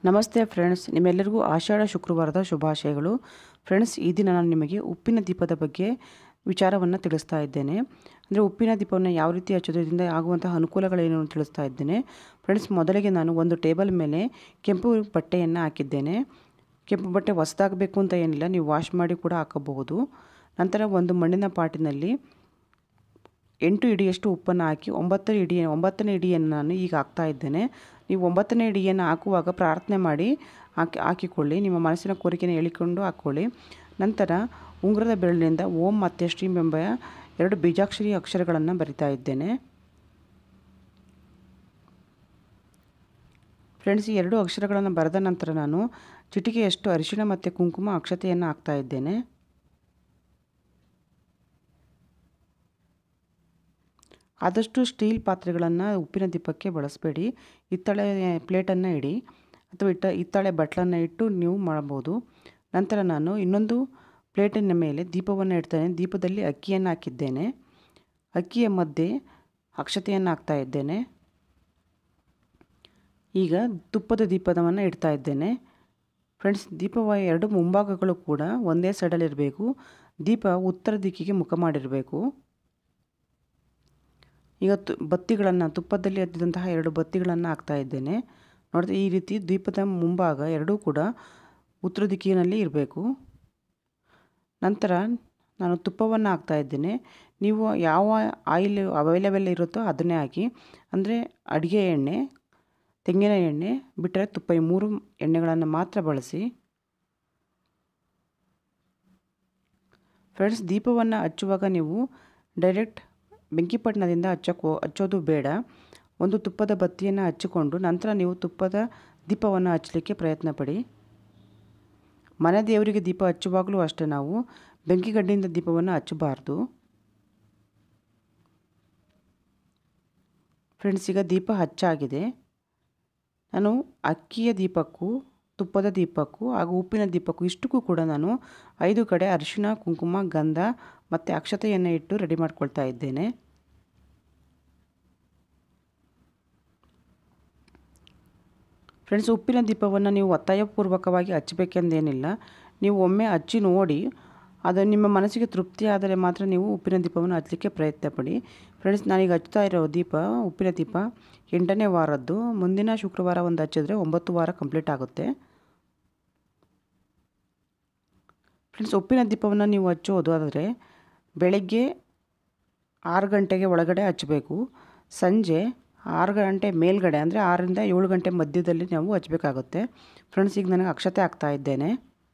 ನಮಸ್ತೆ ಫ್ರೆಂಡ್ಸ್ ನಿಮ್ಮೆಲ್ಲರಿಗೂ ಆಷಾಢ ಶುಕ್ರವಾರದ ಶುಭಾಶಯಗಳು ಫ್ರೆಂಡ್ಸ್ ಈ ದಿನ ನಾನು ನಿಮಗೆ ಉಪ್ಪಿನ ದೀಪದ ಬಗ್ಗೆ ವಿಚಾರವನ್ನು ತಿಳಿಸ್ತಾ ಇದ್ದೇನೆ ಅಂದರೆ ಉಪ್ಪಿನ ದೀಪವನ್ನು ಯಾವ ರೀತಿ ಹಚ್ಚೋದ್ರಿಂದ ಆಗುವಂತಹ ಅನುಕೂಲಗಳೇನು ಅಂತ ತಿಳಿಸ್ತಾ ಇದ್ದೇನೆ ಫ್ರೆಂಡ್ಸ್ ಮೊದಲಿಗೆ ನಾನು ಒಂದು ಟೇಬಲ್ ಮೇಲೆ ಕೆಂಪು ಬಟ್ಟೆಯನ್ನು ಹಾಕಿದ್ದೇನೆ ಕೆಂಪು ಬಟ್ಟೆ ಹೊಸದಾಗಬೇಕು ಅಂತ ಏನಿಲ್ಲ ನೀವು ವಾಶ್ ಮಾಡಿ ಕೂಡ ಹಾಕಬಹುದು ನಂತರ ಒಂದು ಮಣ್ಣಿನ ಪಾಟಿನಲ್ಲಿ ಎಂಟು ಇಡಿಯಷ್ಟು ಉಪ್ಪನ್ನು ಹಾಕಿ ಒಂಬತ್ತು ಇಡಿ ಒಂಬತ್ತನೇ ಇಡಿಯನ್ನು ನಾನು ಈಗ ಹಾಕ್ತಾ ಇದ್ದೇನೆ ನೀವು ಒಂಬತ್ತನೇ ಇಡಿಯನ್ನು ಹಾಕುವಾಗ ಪ್ರಾರ್ಥನೆ ಮಾಡಿ ಹಾಕಿ ಹಾಕಿಕೊಳ್ಳಿ ನಿಮ್ಮ ಮನಸ್ಸಿನ ಕೋರಿಕೆಯನ್ನು ಹೇಳಿಕೊಂಡು ಹಾಕ್ಕೊಳ್ಳಿ ನಂತರ ಉಂಗುರದ ಬೆರಳಿನಿಂದ ಓಂ ಮತ್ತು ಶ್ರೀಂ ಎಂಬ ಎರಡು ಬೀಜಾಕ್ಷರಿ ಅಕ್ಷರಗಳನ್ನು ಬರಿತಾ ಇದ್ದೇನೆ ಫ್ರೆಂಡ್ಸ್ ಈ ಎರಡು ಅಕ್ಷರಗಳನ್ನು ಬರೆದ ನಂತರ ನಾನು ಚಿಟಿಕೆಯಷ್ಟು ಅರಿಶಿಣ ಮತ್ತು ಕುಂಕುಮ ಅಕ್ಷತೆಯನ್ನು ಹಾಕ್ತಾ ಇದ್ದೇನೆ ಆದಷ್ಟು ಸ್ಟೀಲ್ ಪಾತ್ರೆಗಳನ್ನು ಉಪ್ಪಿನ ದೀಪಕ್ಕೆ ಬಳಸಬೇಡಿ ಹಿತ್ತಾಳೆ ಪ್ಲೇಟನ್ನು ಇಡಿ ಅಥವಾ ಇಟ್ಟ ಹಿತ್ತಾಳೆ ಬಟ್ಲನ್ನು ಇಟ್ಟು ನೀವು ಮಾಡ್ಬೋದು ನಂತರ ನಾನು ಇನ್ನೊಂದು ಪ್ಲೇಟಿನ ಮೇಲೆ ದೀಪವನ್ನು ಇಡ್ತೇನೆ ದೀಪದಲ್ಲಿ ಅಕ್ಕಿಯನ್ನು ಹಾಕಿದ್ದೇನೆ ಅಕ್ಕಿಯ ಮಧ್ಯೆ ಅಕ್ಷತೆಯನ್ನು ಹಾಕ್ತಾ ಇದ್ದೇನೆ ಈಗ ತುಪ್ಪದ ದೀಪದವನ್ನು ಇಡ್ತಾ ಇದ್ದೇನೆ ಫ್ರೆಂಡ್ಸ್ ದೀಪವ ಎರಡು ಮುಂಭಾಗಗಳು ಕೂಡ ಒಂದೇ ಸೈಡಲ್ಲಿರಬೇಕು ದೀಪ ಉತ್ತರ ದಿಕ್ಕಿಗೆ ಮುಖ ಮಾಡಿರಬೇಕು ಈಗ ತು ಬತ್ತಿಗಳನ್ನು ತುಪ್ಪದಲ್ಲಿ ಎದ್ದಿದಂತಹ ಎರಡು ಬತ್ತಿಗಳನ್ನು ಹಾಕ್ತಾ ಇದ್ದೇನೆ ನೋಡಿದ್ರೆ ಈ ರೀತಿ ದೀಪದ ಮುಂಭಾಗ ಎರಡೂ ಕೂಡ ಉತ್ತರ ದಿಕ್ಕಿನಲ್ಲಿ ಇರಬೇಕು ನಂತರ ನಾನು ತುಪ್ಪವನ್ನು ಹಾಕ್ತಾ ಇದ್ದೇನೆ ನೀವು ಯಾವ ಆಯಿಲ್ ಅವೈಲೇಬಲ್ ಇರುತ್ತೋ ಅದನ್ನೇ ಹಾಕಿ ಅಂದರೆ ಅಡುಗೆ ಎಣ್ಣೆ ತೆಂಗಿನ ಎಣ್ಣೆ ಬಿಟ್ಟರೆ ತುಪ್ಪ ಈ ಮೂರು ಎಣ್ಣೆಗಳನ್ನು ಮಾತ್ರ ಬಳಸಿ ಫ್ರೆಂಡ್ಸ್ ದೀಪವನ್ನು ಹಚ್ಚುವಾಗ ನೀವು ಡೈರೆಕ್ಟ್ ಬೆಂಕಿಪಟ್ಟಣದಿಂದ ಹಚ್ಚಕ್ಕೋ ಹಚ್ಚೋದು ಬೇಡ ಒಂದು ತುಪ್ಪದ ಬತ್ತಿಯನ್ನು ಹಚ್ಚಿಕೊಂಡು ನಂತರ ನೀವು ತುಪ್ಪದ ದೀಪವನ್ನು ಹಚ್ಚಲಿಕ್ಕೆ ಪ್ರಯತ್ನ ಪಡಿ ಮನೆ ದೇವರಿಗೆ ದೀಪ ಹಚ್ಚುವಾಗಲೂ ಅಷ್ಟೇ ನಾವು ಬೆಂಕಿಗಡ್ಡೆಯಿಂದ ದೀಪವನ್ನು ಹಚ್ಚಬಾರ್ದು ಫ್ರೆಂಡ್ಸ್ ಈಗ ದೀಪ ಹಚ್ಚಾಗಿದೆ ನಾನು ಅಕ್ಕಿಯ ದೀಪಕ್ಕೂ ತುಪ್ಪದ ದೀಪಕ್ಕೂ ಹಾಗೂ ಉಪ್ಪಿನ ದೀಪಕ್ಕೂ ಇಷ್ಟಕ್ಕೂ ಕೂಡ ನಾನು ಐದು ಕಡೆ ಅರಿಶಿಣ ಕುಂಕುಮ ಗಂಧ ಮತ್ತು ಅಕ್ಷತೆಯನ್ನು ಇಟ್ಟು ರೆಡಿ ಮಾಡ್ಕೊಳ್ತಾ ಇದ್ದೇನೆ ಫ್ರೆಂಡ್ಸ್ ಉಪ್ಪಿನ ದೀಪವನ್ನು ನೀವು ಒತ್ತಾಯಪೂರ್ವಕವಾಗಿ ಹಚ್ಚಬೇಕೆಂದೇನಿಲ್ಲ ನೀವು ಒಮ್ಮೆ ಹಚ್ಚಿ ನೋಡಿ ಅದು ನಿಮ್ಮ ಮನಸ್ಸಿಗೆ ತೃಪ್ತಿ ಆದರೆ ಮಾತ್ರ ನೀವು ಉಪ್ಪಿನ ದೀಪವನ್ನು ಹಚ್ಚಲಿಕ್ಕೆ ಪ್ರಯತ್ನ ಪಡಿ ಫ್ರೆಂಡ್ಸ್ ನಾನೀಗ ಹಚ್ತಾ ಇರೋ ದೀಪ ಉಪ್ಪಿನ ದೀಪ ಎಂಟನೇ ವಾರದ್ದು ಮುಂದಿನ ಶುಕ್ರವಾರ ಒಂದು ಹಚ್ಚಿದ್ರೆ ಒಂಬತ್ತು ವಾರ ಕಂಪ್ಲೀಟ್ ಆಗುತ್ತೆ ಫ್ರೆಂಡ್ಸ್ ಉಪ್ಪಿನ ದೀಪವನ್ನು ನೀವು ಹಚ್ಚೋದು ಆದರೆ ಬೆಳಗ್ಗೆ ಆರು ಗಂಟೆಗೆ ಒಳಗಡೆ ಹಚ್ಚಬೇಕು ಸಂಜೆ ಆರು ಗಂಟೆ ಮೇಲ್ಗಡೆ ಅಂದರೆ ಆರರಿಂದ ಏಳು ಗಂಟೆ ಮಧ್ಯದಲ್ಲಿ ನಾವು ಹಚ್ಚಬೇಕಾಗುತ್ತೆ ಫ್ರೆಂಡ್ಸ್ ಈಗ ನನಗೆ ಅಕ್ಷತೆ ಹಾಕ್ತಾ ಇದ್ದೇನೆ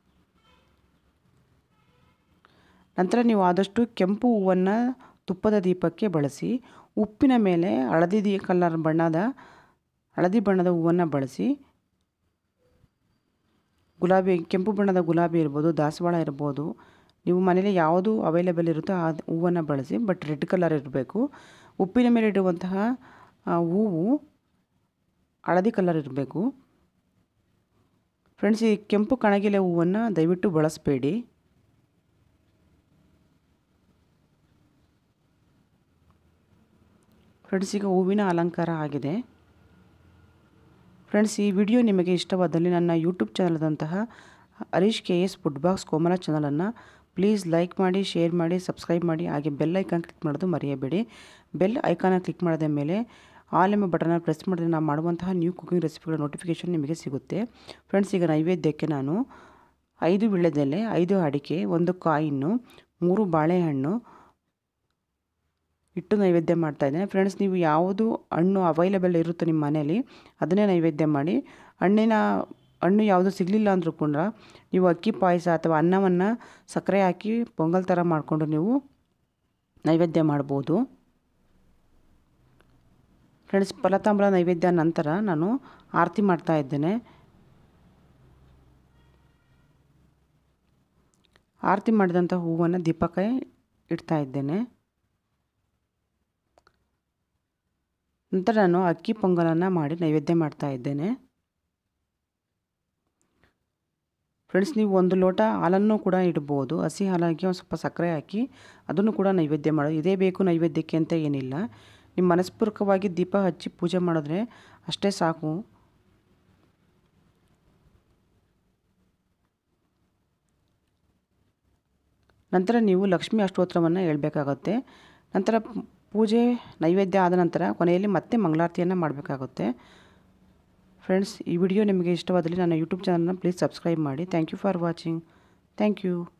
ನಂತರ ನೀವು ಆದಷ್ಟು ಕೆಂಪು ಹೂವನ್ನು ತುಪ್ಪದ ದೀಪಕ್ಕೆ ಬಳಸಿ ಉಪ್ಪಿನ ಮೇಲೆ ಹಳದಿ ದಿ ಕಲರ್ ಬಣ್ಣದ ಹಳದಿ ಬಣ್ಣದ ಹೂವನ್ನು ಬಳಸಿ ಗುಲಾಬಿ ಕೆಂಪು ಬಣ್ಣದ ಗುಲಾಬಿ ಇರ್ಬೋದು ದಾಸವಾಳ ಇರ್ಬೋದು ನೀವು ಮನೇಲಿ ಯಾವುದು ಅವೈಲೇಬಲ್ ಇರುತ್ತೋ ಆ ಹೂವನ್ನು ಬಳಸಿ ಬಟ್ ರೆಡ್ ಕಲರ್ ಇರಬೇಕು ಉಪ್ಪಿನ ಮೇಲೆ ಇಡುವಂತಹ ಹೂವು ಹಳದಿ ಕಲರ್ ಇರಬೇಕು ಫ್ರೆಂಡ್ಸ್ ಈ ಕೆಂಪು ಕಣಗಿಲೆ ಹೂವನ್ನು ದಯವಿಟ್ಟು ಬಳಸಬೇಡಿ ಫ್ರೆಂಡ್ಸ್ ಈಗ ಹೂವಿನ ಅಲಂಕಾರ ಆಗಿದೆ ಫ್ರೆಂಡ್ಸ್ ಈ ವಿಡಿಯೋ ನಿಮಗೆ ಇಷ್ಟವಾದಲ್ಲಿ ನನ್ನ ಯೂಟ್ಯೂಬ್ ಚಾನಲ್ದಂತಹ Harish K S food box Komala ಚಾನಲನ್ನು ಪ್ಲೀಸ್ ಲೈಕ್ ಮಾಡಿ ಶೇರ್ ಮಾಡಿ ಸಬ್ಸ್ಕ್ರೈಬ್ ಮಾಡಿ ಹಾಗೆ ಬೆಲ್ ಐಕಾನ್ ಕ್ಲಿಕ್ ಮಾಡೋದು ಮರೆಯಬೇಡಿ ಬೆಲ್ ಐಕಾನ ಕ್ಲಿಕ್ ಮಾಡಿದ ಮೇಲೆ ಆಲ್ ಎಂಬ ಬಟನ್ನ ಪ್ರೆಸ್ ಮಾಡಿದ್ರೆ ನಾನು ಮಾಡುವಂತಹ ನ್ಯೂ ಕುಕಿಂಗ್ ರೆಸಿಪಿಗಳ ನೋಟಿಫಿಕೇಷನ್ ನಿಮಗೆ ಸಿಗುತ್ತೆ ಫ್ರೆಂಡ್ಸ್ ಈಗ ನೈವೇದ್ಯಕ್ಕೆ ನಾನು ಐದು ವಿಳ್ಯದೆಲೆ ಐದು ಅಡಿಕೆ ಒಂದು ಕಾಯಿನ್ನು ಮೂರು ಬಾಳೆಹಣ್ಣು ಇಟ್ಟು ನೈವೇದ್ಯ ಮಾಡ್ತಾಯಿದ್ದೇನೆ ಫ್ರೆಂಡ್ಸ್ ನೀವು ಯಾವುದು ಹಣ್ಣು ಅವೈಲೇಬಲ್ ಇರುತ್ತೋ ನಿಮ್ಮ ಮನೇಲಿ ಅದನ್ನೇ ನೈವೇದ್ಯ ಮಾಡಿ ಹಣ್ಣಿನ ಹಣ್ಣು ಯಾವುದು ಸಿಗಲಿಲ್ಲ ಅಂದರೂ ಕೂಡ ನೀವು ಅಕ್ಕಿ ಪಾಯಸ ಅಥವಾ ಅನ್ನವನ್ನು ಸಕ್ಕರೆ ಹಾಕಿ ಪೊಂಗಲ್ ಥರ ಮಾಡಿಕೊಂಡು ನೀವು ನೈವೇದ್ಯ ಮಾಡ್ಬೋದು ಫ್ರೆಂಡ್ಸ್ ಫಲತಾಂಬಲ ನೈವೇದ್ಯ ನಂತರ ನಾನು ಆರತಿ ಮಾಡ್ತಾ ಇದ್ದೇನೆ ಆರತಿ ಮಾಡಿದಂಥ ಹೂವನ್ನು ದೀಪಕ್ಕೆ ಇಡ್ತಾ ಇದ್ದೇನೆ ನಂತರ ನಾನು ಅಕ್ಕಿ ಪೊಂಗಲನ್ನು ಮಾಡಿ ನೈವೇದ್ಯ ಮಾಡ್ತಾ ಇದ್ದೇನೆ ಫ್ರೆಂಡ್ಸ್ ನೀವು ಒಂದು ಲೋಟ ಹಾಲನ್ನು ಕೂಡ ಇಡ್ಬೋದು ಹಸಿ ಹಾಲಾಗಿ ಒಂದು ಸ್ವಲ್ಪ ಸಕ್ಕರೆ ಹಾಕಿ ಅದನ್ನು ಕೂಡ ನೈವೇದ್ಯ ಮಾಡೋದು ಇದೇ ಬೇಕು ನೈವೇದ್ಯಕ್ಕೆ ಅಂತ ಏನಿಲ್ಲ ನಿಮ್ಮ ಮನಸ್ಪೂರ್ವಕವಾಗಿ ದೀಪ ಹಚ್ಚಿ ಪೂಜೆ ಮಾಡಿದ್ರೆ ಅಷ್ಟೇ ಸಾಕು ನಂತರ ನೀವು ಲಕ್ಷ್ಮೀ ಅಷ್ಟೋತ್ತರವನ್ನು ಹೇಳ್ಬೇಕಾಗುತ್ತೆ ನಂತರ ಪೂಜೆ ನೈವೇದ್ಯ ಆದ ನಂತರ ಕೊನೆಯಲ್ಲಿ ಮತ್ತೆ ಮಂಗಳಾರತಿಯನ್ನು ಮಾಡಬೇಕಾಗುತ್ತೆ ಫ್ರೆಂಡ್ಸ್ ಈ ವಿಡಿಯೋ ನಿಮಗೆ ಇಷ್ಟವಾದಲ್ಲಿ ನನ್ನ ಯೂಟ್ಯೂಬ್ ಚಾನಲ್ನ ಪ್ಲೀಸ್ ಸಬ್ಸ್ಕ್ರೈಬ್ ಮಾಡಿ thank you for watching thank you